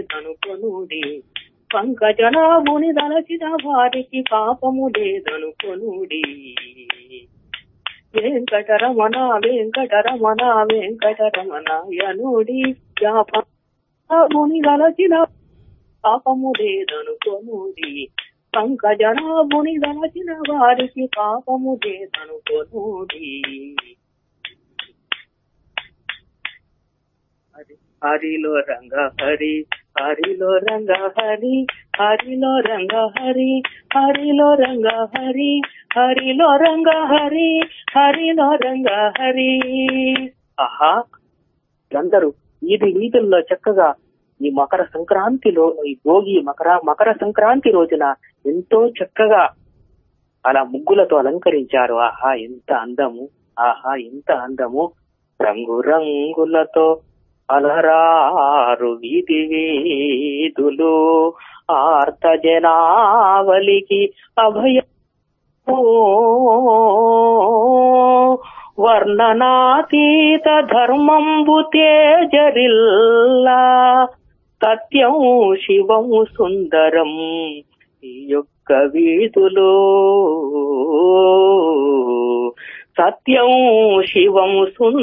లేదనుకొనుడి పంకజనాభుని దలచిన వారికి పాపము లేదనుకొనుడి వెంకటరమణ వెంకటరమణ వెంకటరమణ యనుడి యాపముని దలచిన పాపము లేదనుకొనుడి పంకజనాభుని దలచిన వారికి పాపము లేదనుకొనుడి హరి హరిలో రంగ హరి హరిలో రంగ హరి హరిలో రంగ హరి హరిలో రంగ హరి హరిలో రంగ హరి హరిలో రంగ హరి ఆహా అందరూ వీధి వీధుల్లో చక్కగా ఈ మకర సంక్రాంతిలో ఈ భోగి మకర మకర సంక్రాంతి రోజున ఎంతో చక్కగా అలా ముగ్గులతో అలంకరించారు ఆహా ఎంత అందము ఆహా ఎంత అందము రంగు రంగులతో అలరారు వీధి వీధులు ఆర్త జనావలికి అభయ వర్ణనాతీత ధర్మంబు తేజరిల్లా సత్యం శివం సుందరం ఈ యొక్క వీధులో సత్యం శివం సుందరం